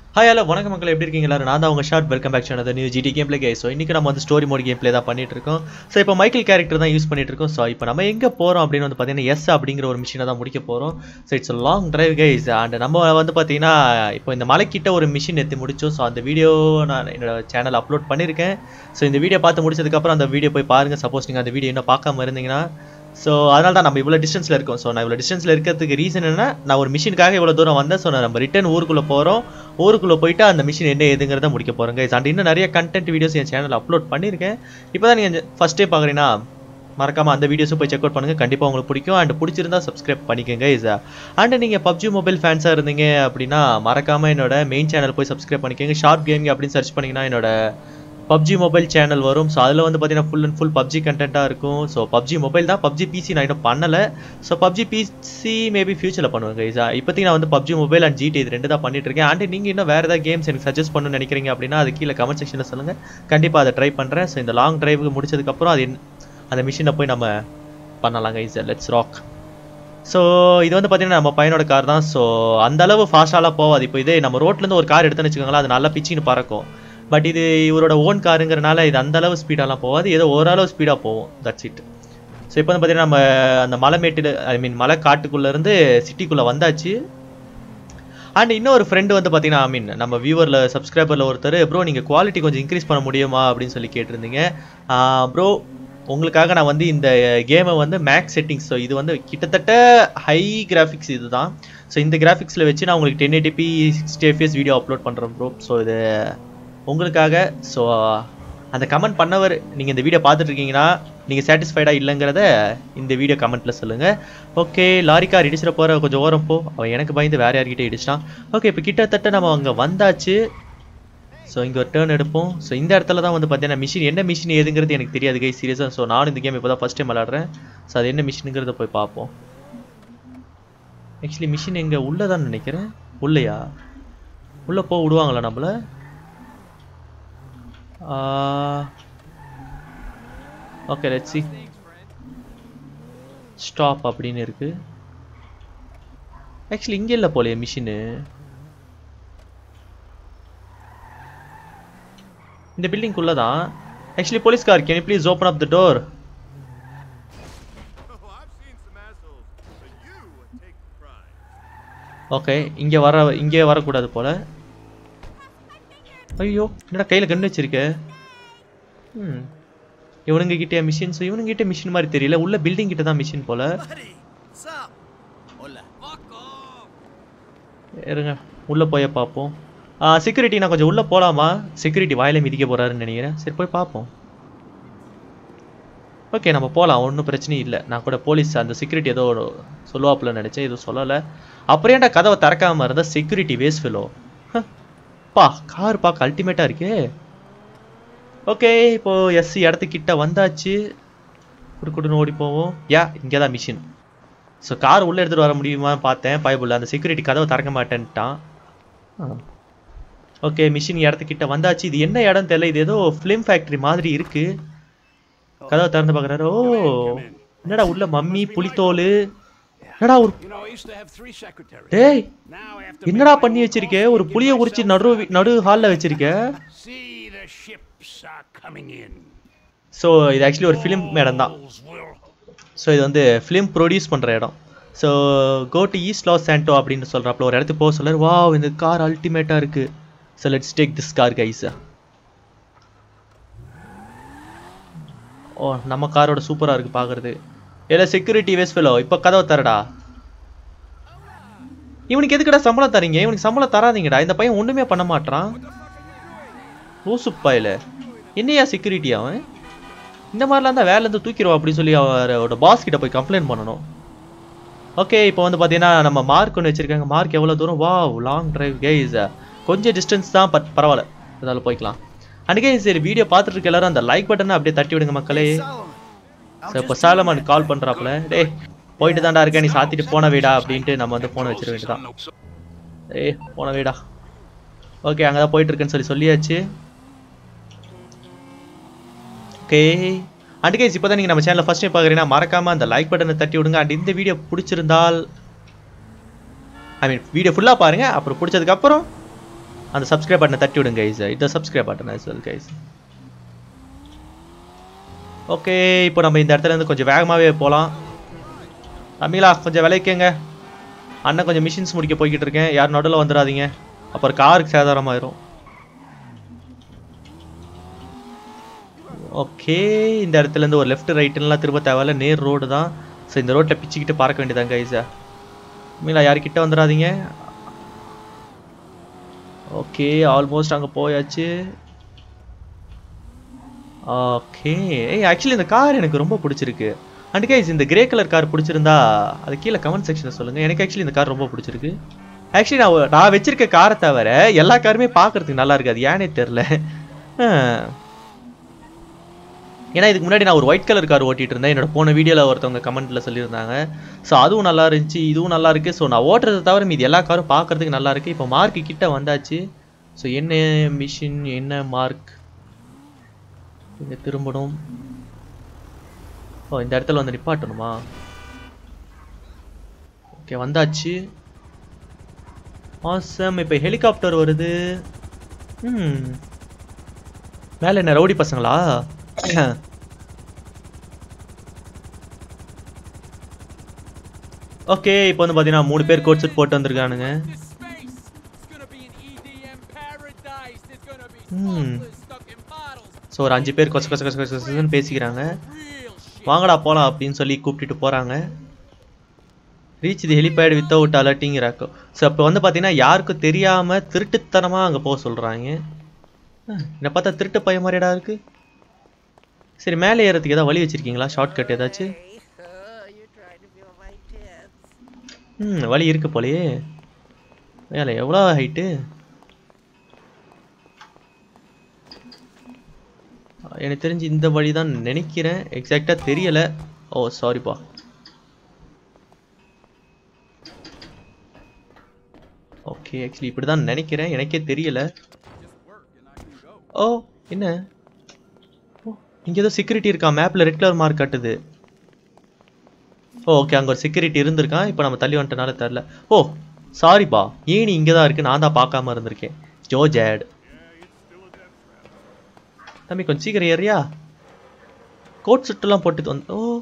Hi hello வணக்கம் மக்கள் எப்படி இருக்கீங்க எல்லாரும் நான் தான் உங்க short welcome back channel new GT game play K so இன்றைக்கி நம்ம வந்து ஸ்டோரி மோட் கேம் பிளே தான் பண்ணிட்டு இருக்கோம் ஸோ இப்போ மைக்கேல் கேரக்டர் தான் யூஸ் பண்ணிட்டு இருக்கோம் ஸோ இப்போ நம்ம எங்கே போகிறோம் அப்படின்னு வந்து பார்த்தீங்கன்னா எஸ் அப்படிங்கிற ஒரு மிஷினை தான் முடிக்க போகிறோம் so it's long drive guys and நம்ம வந்து பார்த்தீங்கன்னா இப்போ இந்த மலைக்கிட்ட ஒரு மிஷின் எத்தி முடிச்சோம் ஸோ அந்த வீடியோ நான் என்னோட சேனல் அப்லோட் பண்ணியிருக்கேன் ஸோ இந்த வீடியோ பார்த்து முடிச்சதுக்கப்புறம் அந்த வீடியோ போய் பாருங்கள் சப்போஸ் நீங்கள் அந்த வீடியோ இன்னும் பார்க்காம இருந்தீங்கன்னா ஸோ அதனால தான் நம்ம இவ்வளோ டிஸ்டன்ஸில் இருக்கோம் ஸோ நான் இவ்வளோ டிஸ்டன்ஸில் இருக்கிறதுக்கு ரீசன் என்ன நான் ஒரு மிஷினுக்காக இவ்வளோ தூரம் வந்தேன் ஸோ நம்ம ரிட்டன் ஊருக்குள்ளே போகிறோம் ஊருக்குள்ளே போயிட்டு அந்த மிஷின் என்ன ஏதுங்கிறத முடிக்க போகிறோம் கைஸ் அண்ட் இன்னும் நிறைய கண்டென்ட் வீடியோஸ் என் சேனல் அப்லோட் பண்ணியிருக்கேன் இப்போ தான் நீங்கள் ஃபஸ்ட்டே பார்க்குறீங்கன்னா மறக்காமல் அந்த வீடியோஸும் போய் செக் அவுட் பண்ணுங்கள் கண்டிப்பாக உங்களுக்கு பிடிக்கும் அண்ட் பிடிச்சிருந்தா சப்ஸ்கிரைப் பண்ணிக்கோங்க இஸ் அண்ட் நீங்கள் பப்ஜி மொபைல் ஃபேன்ஸாக இருந்தீங்க அப்படின்னா மறக்காமல் என்னோட மெயின் சேனல் போய் சப்ஸ்கிரைப் பண்ணிக்கோங்க ஷார்ட் கேமிங் அப்படின்னு சர்ச் பண்ணிங்கன்னா என்னோட பப்ஜி மொபைல் சேனல் வரும் ஸோ அதில் வந்து பார்த்தீங்கன்னா ஃபுல் அண்ட் ஃபுல் பப்ஜி கண்டென்ட்டாக இருக்கும் ஸோ பப்ஜி மொபைல் தான் பப்ஜி பிசி நான் இன்னும் பண்ணலை ஸோ பப்ஜி பிசி மேபி ஃபியூச்சரில் பண்ணுவேங்க இஸ் இப்போதைக்கு நான் வந்து பப்ஜி மொபைல் அண்ட் ஜிடி இது ரெண்டு தான் பண்ணிட்டு இருக்கேன் அண்ட் நீங்கள் இன்னும் வேறு ஏதாவது கேம்ஸ் எனக்கு சஜஸ்ட் பண்ணணும்னு நினைக்கிறீங்க அப்படின்னா அது கீழே கமெண்ட் செக்ஷனில் சொல்லுங்கள் கண்டிப்பாக அதை ட்ரை பண்ணுறேன் ஸோ இந்த லாங் டிரைவுக்கு முடிச்சதுக்கப்புறம் அது என்ன- அந்த மிஷினை போய் நம்ம பண்ணலாங்க இஸ் லெட்ஸ் ராக் ஸோ இது வந்து பார்த்தீங்கன்னா நம்ம பையனோட கார் தான் ஸோ அந்த அளவு ஃபாஸ்ட்டாலாம் போகாது இப்போ இதே நம்ம ரோட்லேருந்து ஒரு கார் எடுத்துன்னு வச்சுக்கோங்களேன் அது நல்லா பிச்சின்னு பறக்கும் பட் இது இவரோட ஓன் காருங்கிறனால இது அந்த அளவு ஸ்பீடாலாம் போகாது ஏதோ ஓரளவு ஸ்பீடாக போகும் தட்ஸ் இட் ஸோ இப்போ வந்து பார்த்தீங்கன்னா நம்ம அந்த மலைமேட்டில் ஐ மீன் மலை காட்டுக்குள்ளேருந்து சிட்டிக்குள்ளே வந்தாச்சு அண்ட் இன்னொரு ஃப்ரெண்டு வந்து பார்த்தீங்கன்னா ஐ மீன் நம்ம வியூவரில் சப்ஸ்கிரைபரில் ஒருத்தர் ப்ரோ நீங்கள் குவாலிட்டி கொஞ்சம் இன்க்ரீஸ் பண்ண முடியுமா அப்படின்னு சொல்லி கேட்டிருந்தீங்க ப்ரோ உங்களுக்காக நான் வந்து இந்த கேமை வந்து மேக்ஸ் செட்டிங்ஸ் ஸோ இது வந்து கிட்டத்தட்ட ஹை கிராஃபிக்ஸ் இதுதான் ஸோ இந்த கிராஃபிக்ஸில் வச்சு நான் உங்களுக்கு ten eighty p sixty FS video upload பண்ணுறேன் ப்ரோ ஸோ இது உங்களுக்காக ஸோ அந்த கமெண்ட் பண்ணவர் நீங்கள் இந்த வீடியோ பார்த்துட்டு இருக்கீங்கன்னா நீங்கள் சாட்டிஸ்ஃபைடாக இல்லைங்கிறத இந்த வீடியோ கமெண்ட்டில் சொல்லுங்கள் ஓகே லாரி கார் இடிச்சிட போகிற கொஞ்சம் ஓரம் போ அவன் எனக்கு பயந்து வேறு யார்கிட்ட இடிச்சிட்டான் ஓகே இப்போ கிட்டத்தட்ட நம்ம அங்கே வந்தாச்சு ஸோ இங்கே ஒரு டேர்ன் எடுப்போம் ஸோ இந்த இடத்துல தான் வந்து பார்த்தீங்கன்னா மிஷின் என்ன மிஷின் ஏதுங்கிறது எனக்கு தெரியாது கை சீரியஸாக ஸோ நானும் இந்த கேம் இப்போ தான் ஃபஸ்ட் டைம் விளாட்றேன் ஸோ அது என்ன மிஷினுங்கிறத போய் பார்ப்போம் ஆக்சுவலி மிஷின் எங்கே உள்ளே தான் நினைக்கிறேன் உள்ளையா உள்ளே போக விடுவாங்களா நம்மள ஓகே லெட்ஸ் சி ஸ்டாப் அப்படின்னு இருக்கு ஆக்சுவலி இங்கே இல்லை போலையே மிஷினு இந்த பில்டிங்குள்ளே தான் actually police car can please open up the door Oh, I've seen some assholes, but you take pride. Okay இங்கே வர இங்கே வரக்கூடாது போல ஐயோ என்னடா கையில் கண்ணு வச்சிருக்க ம் இவனுங்க கிட்டே மிஷின் ஸோ இவனுங்க கிட்டே மிஷின் மாதிரி தெரியல உள்ள பில்டிங் கிட்ட தான் மிஷின் போல Buddy, what's up? Hola. Fuck off. இருங்க உள்ள போய் பார்ப்போம் செக்யூரிட்டி நான் கொஞ்சம் உள்ள போலாமா செக்யூரிட்டி வாயில மிதிக்க போறாருன்னு நினைக்கிறேன் சரி போய் பார்ப்போம் ஓகே நம்ம போகலாம் ஒன்றும் பிரச்சனையும் இல்லை நான் கூட போலீஸ் அந்த செக்யூரிட்டி ஏதோ ஒரு சொல்லுவாப்புல நினைச்சேன் எதுவும் சொல்லலை அப்புறம் ஏன்டா கதவை திறக்காம இருந்தா செக்யூரிட்டி வேஸ்ட் ஃபெலோ பா கார் பார்க்க அல்டிமேட்டாக இருக்கே ஓகே இப்போ எஸ் இடத்துக்கிட்ட வந்தாச்சு குடுக்குடுன்னு ஓடி போவோம் யா இங்கே தான் மிஷின் ஸோ கார் உள்ளே எடுத்துகிட்டு வர முடியுமான்னு பார்த்தேன் பைபிள் அந்த செக்யூரிட்டி கதவை திறக்க மாட்டேன்ட்டான் ஓகே மிஷின் இடத்துக்கிட்ட வந்தாச்சு இது என்ன இடம் தெரியல இது ஏதோ ஃபிலிம் ஃபேக்ட்ரி மாதிரி இருக்கு கதவை திறந்து பார்க்குறாரு ஓ என்னடா உள்ள மம்மி புலித்தோல் என்னடா ஒரு You know, I used to have three secretaries. டேய் Now I have to என்னடா make my பண்ணி own வச்சிருக்க rules. ஒரு புளிய உரிச்சு நடு நடு ஹாலில் வச்சிருக்க See, the ships are coming in. So இது ஆக்சுவலி ஒரு ஃபிலிம் இடம் தான் Walls will ஸோ இது வந்து ஃபிலிம் ப்ரொடியூஸ் பண்ணுற இடம் so go to east Los Santo அப்படின்னு சொல்கிறப்பல ஒரு இடத்துக்கு போக சொல்றாரு வாவ் இந்த கார் அல்டிமேட்டாக இருக்குது so let's take this car guys oh நம்ம காரோட சூப்பராக இருக்குது பார்க்குறது இல்லை செக்யூரிட்டி வேஸ் ஃபெலோ இப்போ கதவை தரடா இவனுக்கு எதுக்குடா சம்பளம் தரீங்க இவனுக்கு சம்பளம் தராதீங்கடா இந்த பையன் ஒன்றுமே பண்ண மாட்றான் லூசுப்பாயில என்னையா செக்யூரிட்டி அவன் இந்த மாதிரிலாம் தான் வேலைலேருந்து தூக்கிடுவோம் அப்படின்னு சொல்லி அவரோட பாஸ் கிட்ட போய் கம்ப்ளைண்ட் பண்ணணும் ஓகே இப்போ வந்து பார்த்தீங்கன்னா நம்ம மார்க் ஒன்று வச்சிருக்காங்க மார்க் எவ்வளோ தூரம் வா லாங் டிரைவ் கேஸ் கொஞ்சம் டிஸ்டன்ஸ் தான் பட் பரவாயில்ல அதனால போய்க்கலாம் அன்றைக்கே சரி வீடியோ பார்த்துட்டு இருக்க எல்லாரும் அந்த லைக் பட்டனை அப்படியே தட்டி விடுங்க மக்களே Solomon. ஸோ இப்போ சாலமான் கால் பண்ணுறாப்புல டேய் போயிட்டு தான்டா இருக்க நீ சாத்திட்டு போன வீடா அப்படின்ட்டு நம்ம வந்து ஃபோனை வச்சிட வேண்டியதான் ஏய் போன வீடா ஓகே அங்கே தான் போயிட்டு இருக்கேன்னு சொல்லி சொல்லியாச்சு ஓகே அண்ட் கைஸ் இப்போ தான் நீங்கள் நம்ம சேனலை ஃபஸ்ட் டைம் பார்க்குறீங்கன்னா மறக்காமல் அந்த லைக் பட்டனை தட்டி விடுங்க அண்ட் இந்த வீடியோ பிடிச்சிருந்தால் ஐ மீன் வீடியோ ஃபுல்லாக பாருங்கள் அப்புறம் பிடிச்சதுக்கப்புறம் அந்த சப்ஸ்கிரைப் பட்டனை தட்டி விடுங்க கைஸ் இந்த subscribe button as well guys okay இப்போ நம்ம இந்த இடத்துல இருந்து கொஞ்சம் வேகமாகவே போகலாம் அமீலா கொஞ்சம் விளைக்கங்க அண்ணன் கொஞ்சம் மிஷின்ஸ் முடிக்க போய்கிட்டு இருக்கேன் யார் நடுவில் வந்துடாதீங்க அப்புறம் காருக்கு சேதாரமாயிரும் ஓகே இந்த இடத்துல இருந்து ஒரு லெஃப்ட் ரைட்டுலாம் திரும்ப தேவையில்ல நேர் ரோடு தான் ஸோ இந்த ரோட்டில் பிச்சுக்கிட்டு பார்க்க வேண்டியதாங்க கைஸா மீலா யாருக்கிட்ட வந்துடாதீங்க ஓகே ஆல்மோஸ்ட் அங்கே போயாச்சு ஓகே ஏய் ஆக்சுவலி இந்த கார் எனக்கு ரொம்ப பிடிச்சிருக்கு அண்ட் கைஸ் இந்த கிரே கலர் கார் பிடிச்சிருந்தா அது கீழே கமெண்ட் செக்ஷனில் சொல்லுங்கள் எனக்கு ஆக்சுவலி இந்த கார் ரொம்ப பிடிச்சிருக்கு ஆக்சுவலி நான் ஒரு- நான் வச்சிருக்க காரை தவிர எல்லா காருமே பார்க்கறதுக்கு நல்லா இருக்கு அது ஏனே தெரில ஏன்னா இதுக்கு முன்னாடி நான் ஒரு ஒயிட் கலர் கார் ஓட்டிட்டு இருந்தேன் என்னோட போன வீடியோவில் ஒருத்தவங்க கமெண்ட்டில் சொல்லியிருந்தாங்க ஸோ அதுவும் நல்லா இருந்துச்சு இதுவும் நல்லா இருக்கு ஸோ நான் ஓட்டுறதை தவிர மீதி எல்லா காரும் பார்க்கறதுக்கு நல்லா இருக்கு இப்போ மார்க் கிட்ட வந்தாச்சு ஸோ என்ன மிஷின் என்ன மார்க் இங்கே திரும்பணும் ஓ இந்த இடத்துல வந்து நிப்பாட்டணுமா ஓகே வந்தாச்சு ஆசம் இப்போ ஹெலிகாப்டர் வருது ம் மேலே என்ன ரவுடி பசங்களா ஓகே இப்போ வந்து பார்த்தீங்கன்னா மூணு பேர் கோட் செட் போட்டு வந்திருக்கானுங்க This space. It's gonna be an EDM paradise. There's gonna be Hmm. smugglers stuck in bottles. So ஒரு அஞ்சு பேர் கொச கொச கொச கொச கொசன்னு பேசிக்கிறாங்க Real shit. வாங்கடா போகலாம் அப்படின்னு சொல்லி கூப்பிட்டுட்டு போகிறாங்க reach the helipad without alerting Rocco so அப்போ வந்து பார்த்தீங்கன்னா யாருக்கும் தெரியாமல் திருட்டுத்தனமாக அங்கே போக சொல்கிறாங்க என்னை பார்த்தா திருட்டு பையன் மாதிரிடா இருக்கு சரி மேலே ஏறதுக்கு ஏதாவது வழி வச்சிருக்கீங்களா ஷார்ட் கட் ஏதாச்சும் Oh, you're trying to feel my tits. ம் வழி இருக்கு போலயே மேலே எவ்வளோ ஹைட்டு எனக்கு தெரிஞ்சு இந்த வழி தான் நினைக்கிறேன் எக்ஸாக்டாக தெரியலை ஓ சாரிப்பா ஓகே ஆக்சுவலி இப்படி தான் நினைக்கிறேன் எனக்கே தெரியல ஓ என்ன ஓ இங்கே ஏதோ செக்யூரிட்டி இருக்கா மேப்பில் ரெட் கலர் மார்க் காட்டுது ஓ ஓகே அங்கே ஒரு செக்யூரிட்டி இருந்திருக்கான் இப்போ நம்ம தள்ளி வந்துட்டனால தெரில ஓ சாரிப்பா ஏணி இங்கே தான் இருக்குது நான் தான் பார்க்காம இருந்திருக்கேன் ஜோ ஜேட் தம்பி கொஞ்சம் சீக்கிரம் ஏறியா கோட் சுட்டுலாம் போட்டு வந்து ஓ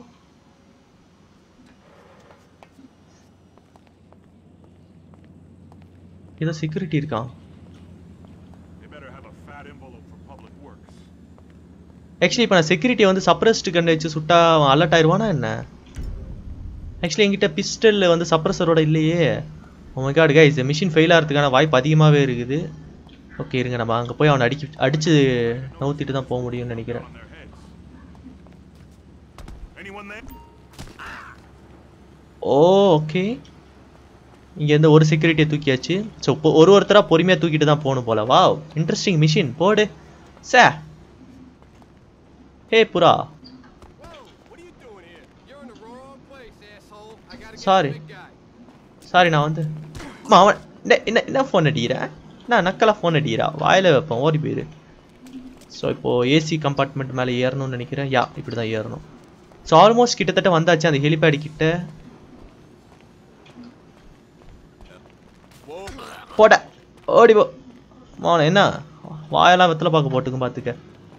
ஏதோ செக்யூரிட்டி இருக்கான் They better have a fat envelope for public works. Actually இப்போ நான் செக்யூரிட்டியை வந்து சப்ரஸ்டு கண்டு வச்சு சுட்டா அவன் அலர்ட் ஆயிடுவானா என்ன ஆக்சுவலி என்கிட்ட பிஸ்டல் வந்து சப்ரஸரோட இல்லையே உங்க காட் கைஸ் மிஷின் ஃபெயில் ஆகிறதுக்கான வாய்ப்பு அதிகமாகவே இருக்குது ஓகே இருங்க நம்ம அங்கே போய் அவனை அடிக்க அடிச்சு நவுத்திட்டு தான் போக முடியும்னு நினைக்கிறேன் On their heads. Anyone there? Oh okay இங்கேருந்து ஒரு செக்யூரிட்டியை தூக்கியாச்சு ஸோ இப்போ ஒரு ஒருத்தராக பொறுமையாக தூக்கிட்டு தான் போகணும் போல வா இன்ட்ரெஸ்டிங் மிஷின் போடு சே ஹே புறா What are you doing here? You're in the wrong place, asshole. I gotta get Sorry. the big guy. Sorry நான் வந்து அம்மா, அவன் என்ன என்ன என்ன ஃபோன் அடிக்கிறேன் நான் நக்கலாக ஃபோன் அடிக்கிறா வாயில் வைப்பேன் ஓடி போயிரு ஸோ இப்போது ஏசி கம்பார்ட்மெண்ட் மேலே ஏறணும்னு நினைக்கிறேன் யா இப்படி தான் ஏறணும் ஸோ ஆல்மோஸ்ட் கிட்டத்தட்ட வந்தாச்சு அந்த ஹெலிபேடு கிட்ட போட ஓடி போ மோன என்ன வாயெல்லாம் வெத்தலை பார்க்க போட்டுக்கும் பார்த்துக்க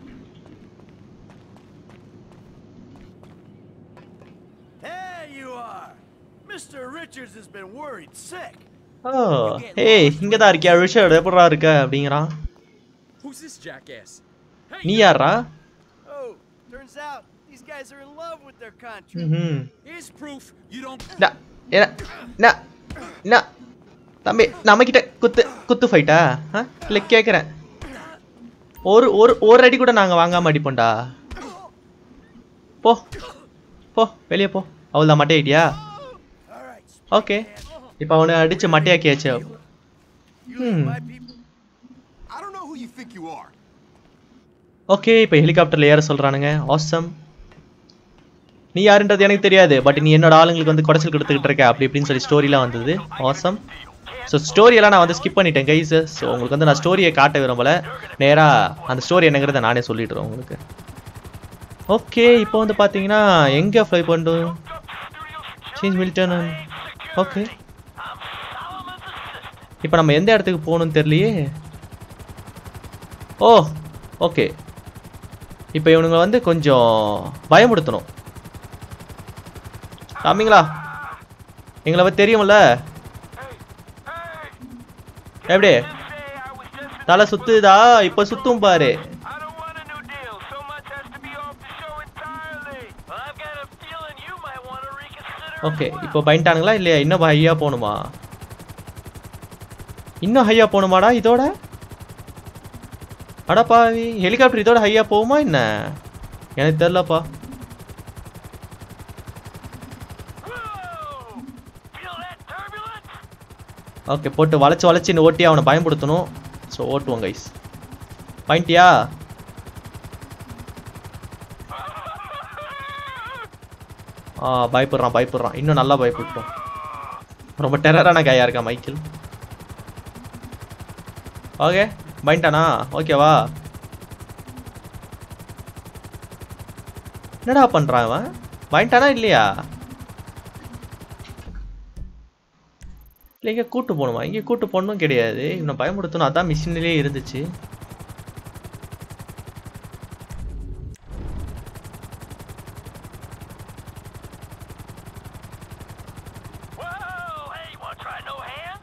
There you are. Mr. Richards has been worried sick. ஓ ஏய் இங்கே தான் இருக்கியா ரிஷர்ட் எப்படா இருக்க அப்படிங்கிறான் Who's this jackass? நீ யாரா Oh, turns out these guys are in love with their country. ம் Here's proof you don't. டா, என்ன என்ன என்ன தம்பி நம்மக்கிட்ட குத்து குத்து ஃபைட்டா ஆ இல்லை கேட்குறேன் ஒரு ஒரு ஒரு அடி கூட நாங்கள் வாங்காம அடிப்போம்டா போ போ வெளியே போ அவள் தான் மட்டையாட்டியா All right, ஓகே இப்போ அவனை அடிச்சு மட்டையாக்கியாச்சு you Hmm. leave my people. I don't know who you think you are. Okay இப்போ ஹெலிகாப்டரில் ஏற சொல்கிறானுங்க ஆசம் நீ யாருன்றது எனக்கு தெரியாது பட் நீ என்னோட ஆளுங்களுக்கு வந்து குடைச்சல் கொடுத்துக்கிட்டு இருக்க அப்படி இப்படின்னு சொல்லி ஸ்டோரிலாம் வந்தது ஆசம் ஸோ ஸ்டோரியெல்லாம் நான் வந்து ஸ்கிப் பண்ணிட்டேன் கைஸ் ஸோ உங்களுக்கு வந்து நான் ஸ்டோரியை காட்ட விரும்பல நேராக அந்த ஸ்டோரி என்னங்கிறத நானே சொல்லிடுறேன் உங்களுக்கு ஓகே இப்போ வந்து பார்த்தீங்கன்னா எங்கே ஃப்ளை பண்ணும் சேஞ்ச் மில்டன் ஓகே இப்போ நம்ம எந்த இடத்துக்கு போகணும்னு தெரியலையே ஓ ஓகே இப்போ இவனுங்க வந்து கொஞ்சம் பயமுடுத்தணும் சாமிங்களா எங்களை பத்தி தெரியும்ல எப்படி தலை சுத்துதா இப்போ சுத்தும் பாரு I don't want a new deal. So much has to be off the show entirely. I've got a feeling you might want to reconsider. Okay இப்போ பயன்ட்டானுங்களா இல்லையா இன்னும் ஹையா போகணுமா இன்னும் ஹையா போகணுமாடா இதோட அடப்பாவி ஹெலிகாப்டர் இதோட ஹையா போகுமா என்ன எனக்கு தெரிலப்பா Whoa! Feel that turbulence? Okay போட்டு வளைச்சு வளைச்சு இன்னும் ஓட்டி அவனை பயன்படுத்தணும் ஸோ ஓட்டுவோம் கைஸ் பாயிண்டியா ஆ பயப்படுறான் பயப்படுறான் இன்னும் நல்லா பயப்பட்டோம் ரொம்ப டெரரான கையா இருக்கா மைக்கேல் ஓகே பயன்ட்டானா ஓகேவா என்னடா பண்றான் அவன் பயன்ட்டானா இல்லையா இல்லை இங்கே கூட்டு போகணுமா இங்கே கூட்டு போகணும் கிடையாது இவனை பயமுடுத்தணும் அதான் மிஷினிலே இருந்துச்சு Whoa! Hey, you want to try no hands?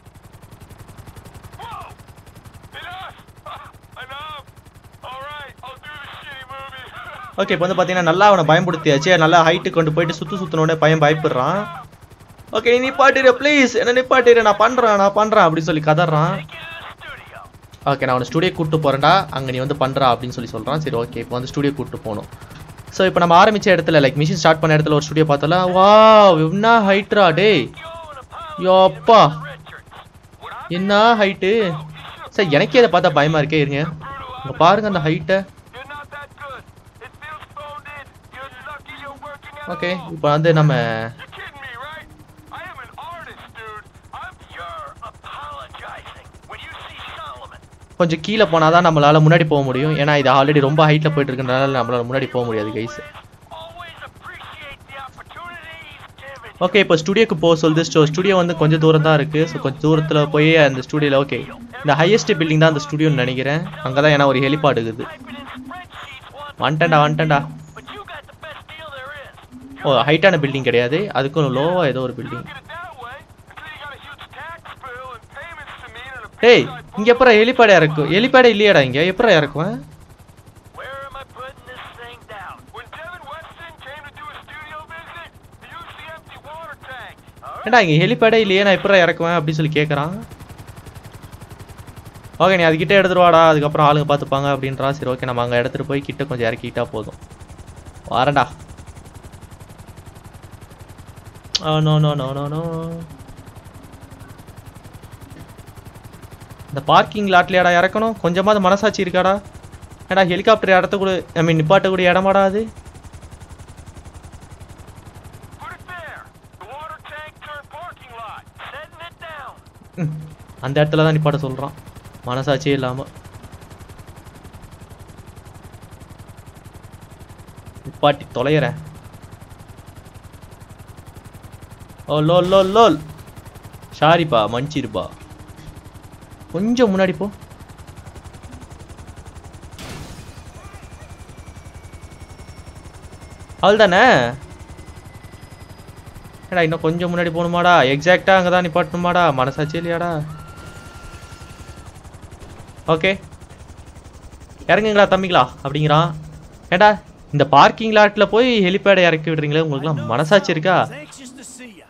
Whoa! Enough! Enough! All right, I'll do the shitty movie. Okay இப்போ வந்து பார்த்தீங்கன்னா நல்லா அவனை பயன்படுத்தியாச்சு நல்லா ஹைட்டு கொண்டு போயிட்டு சுற்று சுற்றினோடனே பையன் பயப்படுறான் ஓகே நீ நிப்பாட்டிடு ப்ளீஸ் என்ன நிப்பாட்டிடு நான் பண்ணுறேன் நான் பண்ணுறேன் அப்படின்னு சொல்லி கதறான் Get to the studio. Okay நான் அவனை ஸ்டுடியோ கூட்டு போகிறேன்டா அங்கே நீ வந்து பண்ணுறா அப்படின்னு சொல்லி சொல்கிறான் சரி ஓகே இப்போ வந்து ஸ்டுடியோ கூட்டு போகணும் ஸோ இப்போ நம்ம ஆரம்பிச்ச இடத்துல லைக் மிஷின் ஸ்டார்ட் பண்ண இடத்துல ஒரு ஸ்டுடியோ பார்த்தோம்ல வா என்ன ஹைட்ரா டேய் Yo, and யோப்பா Richards. What I என்ன ஹைட்டு சார் எனக்கே இதை பார்த்தா பயமா இருக்கே இருங்க இங்க பாருங்க அந்த ஹைட்டை You're not that good. It feels phoned in. You're lucky you're working at okay all. இப்போ வந்து நம்ம You're kidding me, right? I am an artist, dude. I'm you're apologizing. When you see Solomon, கொஞ்சம் கீழே போனால் தான் நம்மளால முன்னாடி போக முடியும் ஏன்னா இது ஆல்ரெடி ரொம்ப ஹைட்டில் போயிட்டு இருக்கனால நம்மளால முன்னாடி போக முடியாது guys always appreciate the opportunity he's given. Okay இப்போ ஸ்டுடியோக்கு போக சொல்லுது ஸோ ஸ்டுடியோ வந்து கொஞ்சம் தூரம் தான் இருக்குது ஸோ கொஞ்சம் தூரத்தில் போய் அந்த ஸ்டுடியோவில் ஓகே இந்த ஹையஸ்ட் பில்டிங் தான் அந்த ஸ்டுடியோன்னு நினைக்கிறேன் அங்கே தான் ஏன்னா ஒரு ஹெலிபாட் இருக்குது Typing in spreadsheets once, வந்துட்டேன்டா வந்துட்டேன்டா but you got the best deal there is. Oh ஹைட்டான பில்டிங் கிடையாது அதுக்கும் லோவாக ஏதோ ஒரு building Get it that way until you got a huge tax bill and payments to meet and a டேய் big இங்கே எப்பறம் ஹெலிபேட் இறக்கும் ஹெலிபேடே இல்லையாடா இங்கே எப்பறம் இறக்குவேன் Where am I putting this thing down? When Devin Weston came to do a studio visit, he used the empty water tank. All right. ஏண்டா இங்கே ஹெலிபேடே இல்லையே நான் எப்பறம் இறக்குவேன் அப்படின்னு சொல்லி கேட்குறான் ஓகே நீ அதுக்கிட்ட எடுத்துட்டு வாடா அதுக்கப்புறம் ஆளுங்க பார்த்துப்பாங்க அப்படின்றா சரி ஓகே நம்ம அங்கே எடுத்துகிட்டு போய் கிட்ட கொஞ்சம் இறக்கிட்டா போதும் வரேன்டா oh no no no no no இந்த பார்க்கிங் லாட்லையாடா இறக்கணும் கொஞ்சமாவது மனசாட்சி இருக்காடா ஏடா ஹெலிகாப்டர் இடத்த கூட ஐ மீன் நிப்பாட்ட கூட இடமாடா அது Put it there. The water tank turned parking lot. Setting it down. ம், அந்த இடத்துல தான் நிப்பாட்ட சொல்கிறான் மனசாட்சியே இல்லாமல் நிப்பாட்டி தொலைகிறேன் ஓ லோல் லோல் லோல் சாரிப்பா மன்னிச்சிருப்பா கொஞ்சம் முன்னாடி போ அவ்வளோதானே ஏடா இன்னும் கொஞ்சம் முன்னாடி போகணுமாடா எக்ஸாக்டாக அங்கே தான் நிப்பாட்டணுமாடா மனசாட்சி இல்லையாடா ஓகே இறங்குங்களா தம்பிங்களா அப்படிங்கிறான் ஏடா இந்த பார்க்கிங் லாட்டில் போய் ஹெலிபேடை இறக்கி விடுறீங்களே உங்களுக்குலாம் மனசாட்சி இருக்கா Anxious to see you.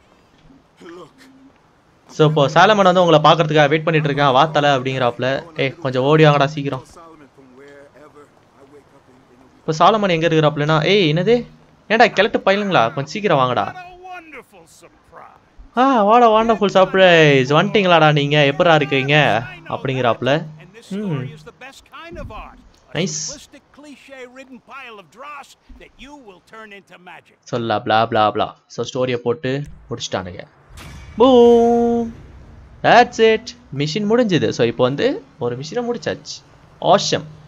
So இப்போ சாலமன் வந்து உங்களை பார்க்கறதுக்காக வெயிட் பண்ணிட்டு இருக்கான் வா தலை அப்படிங்கிறாப்புல ஏய் கொஞ்சம் ஓடி வாங்கடா சீக்கிரம் Solomon from wherever I wake up in, in a இப்போ சாலமன் எங்கே இருக்கிறாப்புலனா ஏய் என்னது ஏன்டா கிழட்டு பயிலுங்களா கொஞ்சம் சீக்கிரம் வாங்கடா What a wonderful surprise. ஆ வாட வாண்டர்ஃபுல் சர்ப்ரைஸ் வந்துட்டீங்களாடா நீங்கள் எப்படா இருக்கீங்க I know அப்படிங்கிறாப்புல that. And this story is the best kind of art. A Nice. simplistic, cliche-ridden pile of dross that you will turn into magic. சொல்லா blah blah blah so ஸ்டோரியை போட்டு முடிச்சிட்டானுங்க boom that's it mission முடிஞ்சுது so இப்போ வந்து ஒரு மிஷினை முடிச்சாச்சு ஆஷம்